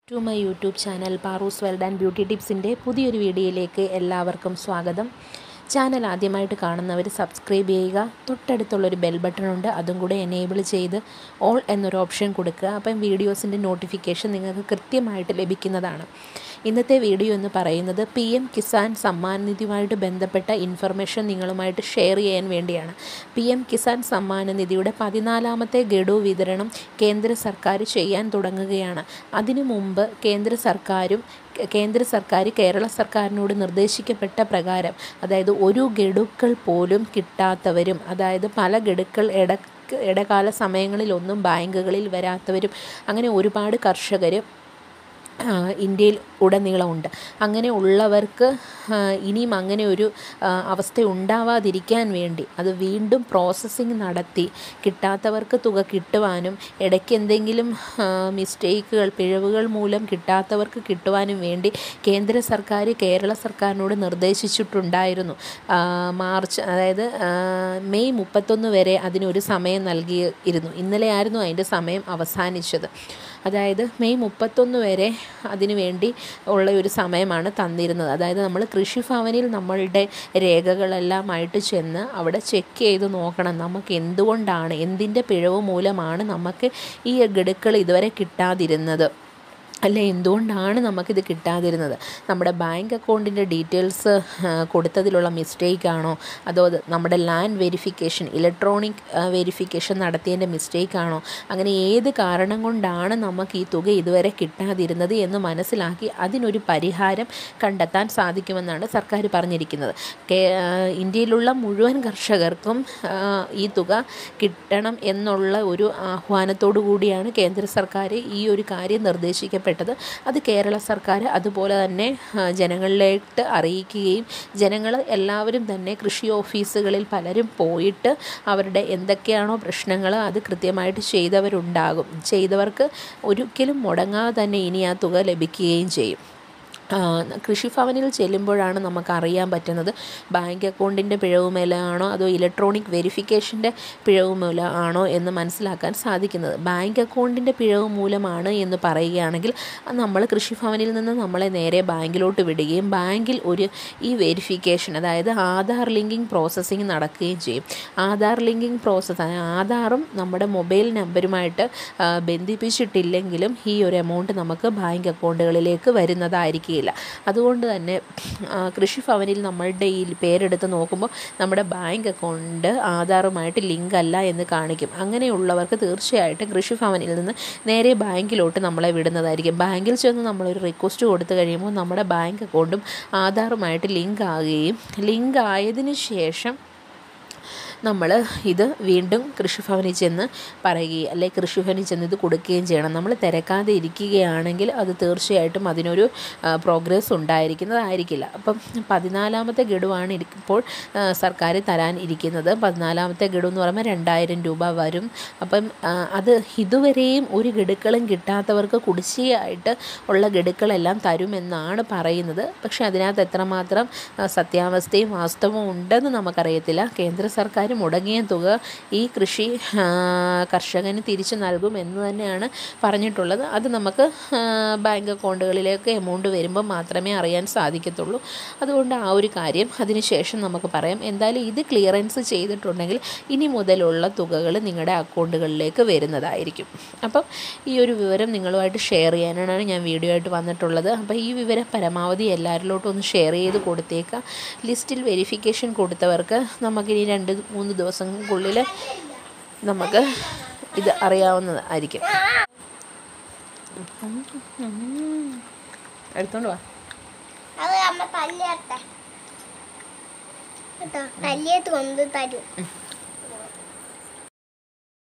to my YouTube channel Parus world and beauty ടിപ്സിൻ്റെ പുതിയൊരു വീഡിയോയിലേക്ക് എല്ലാവർക്കും സ്വാഗതം ചാനൽ ആദ്യമായിട്ട് കാണുന്നവർ സബ്സ്ക്രൈബ് ചെയ്യുക തൊട്ടടുത്തുള്ളൊരു ബെൽ ബട്ടൺ ഉണ്ട് അതും കൂടെ എനേബിൾ ചെയ്ത് ഓൾ എന്നൊരു ഓപ്ഷൻ കൊടുക്കുക അപ്പം വീഡിയോസിൻ്റെ നോട്ടിഫിക്കേഷൻ നിങ്ങൾക്ക് കൃത്യമായിട്ട് ലഭിക്കുന്നതാണ് ഇന്നത്തെ വീഡിയോ എന്ന് പറയുന്നത് പി എം കിസാൻ സമ്മാൻ നിധിയുമായിട്ട് ബന്ധപ്പെട്ട ഇൻഫർമേഷൻ നിങ്ങളുമായിട്ട് ഷെയർ ചെയ്യാൻ വേണ്ടിയാണ് പി എം കിസാൻ സമ്മാന നിധിയുടെ പതിനാലാമത്തെ ഗഡു വിതരണം കേന്ദ്ര സർക്കാർ ചെയ്യാൻ തുടങ്ങുകയാണ് അതിനു മുമ്പ് കേന്ദ്ര സർക്കാരും കേന്ദ്ര സർക്കാർ കേരള സർക്കാരിനോട് നിർദ്ദേശിക്കപ്പെട്ട പ്രകാരം അതായത് ഒരു ഗഡുക്കൾ പോലും കിട്ടാത്തവരും അതായത് പല ഗഡുക്കൾ ഇട ഇടകാല സമയങ്ങളിലൊന്നും ബാങ്കുകളിൽ വരാത്തവരും അങ്ങനെ ഒരുപാട് കർഷകർ ഇന്ത്യയിൽ ഉടനീളമുണ്ട് അങ്ങനെ ഉള്ളവർക്ക് ഇനിയും അങ്ങനെ ഒരു അവസ്ഥ ഉണ്ടാവാതിരിക്കാൻ വേണ്ടി അത് വീണ്ടും പ്രോസസ്സിങ് നടത്തി കിട്ടാത്തവർക്ക് തുക കിട്ടുവാനും ഇടയ്ക്ക് എന്തെങ്കിലും മിസ്റ്റേക്കുകൾ പിഴവുകൾ മൂലം കിട്ടാത്തവർക്ക് കിട്ടുവാനും വേണ്ടി കേന്ദ്ര സർക്കാർ കേരള സർക്കാരിനോട് നിർദ്ദേശിച്ചിട്ടുണ്ടായിരുന്നു മാർച്ച് അതായത് മെയ് മുപ്പത്തൊന്ന് വരെ അതിനൊരു സമയം നൽകിയിരുന്നു ഇന്നലെയായിരുന്നു അതിൻ്റെ സമയം അവസാനിച്ചത് അതായത് മെയ് മുപ്പത്തൊന്ന് വരെ അതിനു വേണ്ടി ഉള്ള ഒരു സമയമാണ് തന്നിരുന്നത് അതായത് നമ്മൾ കൃഷിഭവനിൽ നമ്മളുടെ രേഖകളെല്ലാമായിട്ട് ചെന്ന് അവിടെ ചെക്ക് ചെയ്ത് നോക്കണം നമുക്ക് എന്തുകൊണ്ടാണ് എന്തിൻ്റെ പിഴവ് മൂലമാണ് നമുക്ക് ഈ ഗഡുക്കൾ ഇതുവരെ കിട്ടാതിരുന്നത് അല്ല എന്തുകൊണ്ടാണ് നമുക്കിത് കിട്ടാതിരുന്നത് നമ്മുടെ ബാങ്ക് അക്കൗണ്ടിൻ്റെ ഡീറ്റെയിൽസ് കൊടുത്തതിലുള്ള മിസ്റ്റേക്ക് ആണോ അതോ നമ്മുടെ ലാൻഡ് വെരിഫിക്കേഷൻ ഇലക്ട്രോണിക് വെരിഫിക്കേഷൻ നടത്തിയതിൻ്റെ മിസ്റ്റേക്ക് ആണോ അങ്ങനെ ഏത് കാരണം കൊണ്ടാണ് നമുക്ക് ഈ തുക ഇതുവരെ കിട്ടാതിരുന്നത് എന്ന് മനസ്സിലാക്കി അതിനൊരു പരിഹാരം കണ്ടെത്താൻ സാധിക്കുമെന്നാണ് സർക്കാർ പറഞ്ഞിരിക്കുന്നത് ഇന്ത്യയിലുള്ള മുഴുവൻ കർഷകർക്കും ഈ തുക കിട്ടണം എന്നുള്ള ഒരു ആഹ്വാനത്തോടു കൂടിയാണ് കേന്ദ്ര സർക്കാർ ഈ ഒരു കാര്യം നിർദ്ദേശിക്കപ്പെട്ടത് അത് കേരള സർക്കാർ അതുപോലെ തന്നെ ജനങ്ങളിലേക്ക് അറിയിക്കുകയും ജനങ്ങൾ എല്ലാവരും തന്നെ കൃഷി ഓഫീസുകളിൽ പലരും പോയിട്ട് അവരുടെ എന്തൊക്കെയാണോ പ്രശ്നങ്ങൾ അത് കൃത്യമായിട്ട് ചെയ്തവരുണ്ടാകും ചെയ്തവർക്ക് ഒരിക്കലും മുടങ്ങാതെ തന്നെ ഇനി ആ തുക ലഭിക്കുകയും ചെയ്യും കൃഷിഭവനിൽ ചെല്ലുമ്പോഴാണ് നമുക്ക് അറിയാൻ പറ്റുന്നത് ബാങ്ക് അക്കൗണ്ടിൻ്റെ പിഴവ് മൂലമാണോ അതോ ഇലക്ട്രോണിക് വെരിഫിക്കേഷൻ്റെ പിഴവ് മൂലം ആണോ എന്ന് മനസ്സിലാക്കാൻ സാധിക്കുന്നത് ബാങ്ക് അക്കൗണ്ടിൻ്റെ പിഴവ് മൂലമാണ് എന്ന് പറയുകയാണെങ്കിൽ നമ്മൾ കൃഷിഭവനിൽ നിന്ന് നമ്മളെ നേരെ ബാങ്കിലോട്ട് വിടുകയും ബാങ്കിൽ ഒരു ഈ വെരിഫിക്കേഷൻ അതായത് ആധാർ ലിങ്കിങ് പ്രോസസ്സിങ് നടക്കുകയും ചെയ്യും ആധാർ ലിങ്കിങ് പ്രോസസ്സ് ആധാറും നമ്മുടെ മൊബൈൽ നമ്പരുമായിട്ട് ബന്ധിപ്പിച്ചിട്ടില്ലെങ്കിലും ഈ ഒരു എമൗണ്ട് നമുക്ക് ബാങ്ക് അക്കൗണ്ടുകളിലേക്ക് വരുന്നതായിരിക്കും കഴിയില്ല അതുകൊണ്ട് തന്നെ കൃഷിഭവനിൽ നമ്മളുടെ ഈ പേരെടുത്ത് നോക്കുമ്പോൾ നമ്മുടെ ബാങ്ക് അക്കൗണ്ട് ആധാറുമായിട്ട് ലിങ്ക് അല്ല എന്ന് കാണിക്കും അങ്ങനെയുള്ളവർക്ക് തീർച്ചയായിട്ടും കൃഷിഭവനിൽ നിന്ന് നേരെ ബാങ്കിലോട്ട് നമ്മളെ വിടുന്നതായിരിക്കും ബാങ്കിൽ ചെന്ന് നമ്മളൊരു റിക്വസ്റ്റ് കൊടുത്തു കഴിയുമ്പോൾ നമ്മുടെ ബാങ്ക് അക്കൗണ്ടും ആധാറുമായിട്ട് ലിങ്ക് ആകുകയും ലിങ്ക് ആയതിനു ശേഷം നമ്മൾ ഇത് വീണ്ടും കൃഷിഭവനിൽ ചെന്ന് പറയുകയും അല്ലെങ്കിൽ കൃഷിഭവനിൽ ചെന്ന് ഇത് കൊടുക്കുകയും ചെയ്യണം നമ്മൾ തിരക്കാതെ ഇരിക്കുകയാണെങ്കിൽ അത് തീർച്ചയായിട്ടും അതിനൊരു പ്രോഗ്രസ് ഉണ്ടായിരിക്കുന്നതായിരിക്കില്ല അപ്പം പതിനാലാമത്തെ ഗഡുവാണ് ഇപ്പോൾ സർക്കാർ തരാൻ ഇരിക്കുന്നത് പതിനാലാമത്തെ ഗഡു എന്ന് പറയുമ്പോൾ രണ്ടായിരം രൂപ വരും അപ്പം അത് ഇതുവരെയും ഒരു ഗഡുക്കളും കിട്ടാത്തവർക്ക് കുടിശ്ശികയായിട്ട് ഉള്ള ഗഡുക്കളെല്ലാം തരുമെന്നാണ് പറയുന്നത് പക്ഷേ അതിനകത്ത് എത്രമാത്രം സത്യാവസ്ഥയും വാസ്തവവും ഉണ്ടെന്ന് നമുക്കറിയത്തില്ല കേന്ദ്ര സർക്കാർ മുടങ്ങിയ തുക ഈ കൃഷി കർഷകന് തിരിച്ചു നൽകും എന്ന് തന്നെയാണ് പറഞ്ഞിട്ടുള്ളത് അത് നമുക്ക് ബാങ്ക് അക്കൗണ്ടുകളിലേക്ക് എമൗണ്ട് വരുമ്പോൾ മാത്രമേ അറിയാൻ സാധിക്കത്തുള്ളൂ അതുകൊണ്ട് ആ ഒരു കാര്യം അതിനുശേഷം നമുക്ക് പറയാം എന്തായാലും ഇത് ക്ലിയറൻസ് ചെയ്തിട്ടുണ്ടെങ്കിൽ ഇനി മുതലുള്ള തുകകൾ നിങ്ങളുടെ അക്കൗണ്ടുകളിലേക്ക് വരുന്നതായിരിക്കും അപ്പം ഈ ഒരു വിവരം നിങ്ങളുമായിട്ട് ഷെയർ ചെയ്യാനാണ് ഞാൻ വീഡിയോ ആയിട്ട് വന്നിട്ടുള്ളത് അപ്പോൾ ഈ വിവരം പരമാവധി എല്ലാവരിലോട്ടും ഒന്ന് ഷെയർ ചെയ്ത് കൊടുത്തേക്കാം ലിസ്റ്റിൽ വെരിഫിക്കേഷൻ കൊടുത്തവർക്ക് നമുക്കിനി രണ്ട് മൂന്ന് ദിവസങ്ങൾക്കുള്ളിൽ നമുക്ക് ഇത് അറിയാവുന്നതായിരിക്കും എടുത്തോണ്ട് വാ അത് അമ്മ തല്ലിയട്ടെ കേട്ടോ തല്ലിയത് കൊണ്ട് തരും